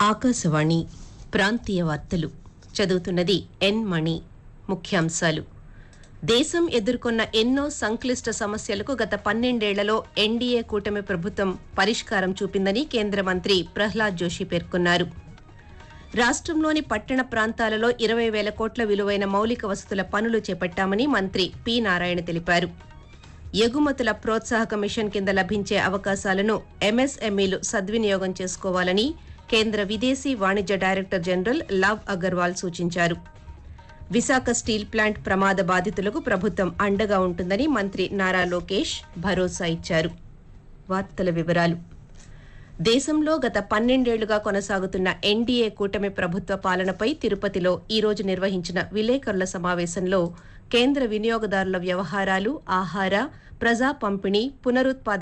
ఆకాశవాణి ప్రాంతీయ వార్తలు చదువుతున్నది ఎన్ మణి ముఖ్యాంశాలు దేశం ఎదుర్కొన్న ఎన్నో సంక్లిష్ట సమస్యలకు గత పన్నెండేళ్లలో ఎన్డీఏ కూటమి ప్రభుత్వం పరిష్కారం చూపిందని కేంద్ర మంత్రి ప్రహ్లాద్ జోషి పేర్కొన్నారు రాష్ట్రంలోని పట్టణ ప్రాంతాలలో ఇరవై వేల కోట్ల విలువైన మౌలిక వసతుల పనులు చేపట్టామని మంత్రి పి నారాయణ తెలిపారు ఎగుమతుల ప్రోత్సాహక మిషన్ కింద లభించే అవకాశాలను ఎంఎస్ఎంఈలు సద్వినియోగం చేసుకోవాలని కేంద్ర విదేశీ వాణిజ్య డైరెక్టర్ జనరల్ లవ్ అగర్వాల్ సూచించారు విశాఖ స్టీల్ ప్లాంట్ ప్రమాద బాధితులకు ప్రభుత్వం అండగా ఉంటుందని మంత్రి నారా లోకేష్ భరోసా ఇచ్చారు వార్తల వివరాలు దేశంలో గత పన్నెండేళ్లుగా కొనసాగుతున్న ఎన్డీఏ కూటమి ప్రభుత్వ పాలనపై తిరుపతిలో ఈ రోజు నిర్వహించిన విలేకరుల సమావేశంలో కేంద్ర వినియోగదారుల వ్యవహారాలు ఆహార ప్రజా పంపిణీ పునరుత్పాదక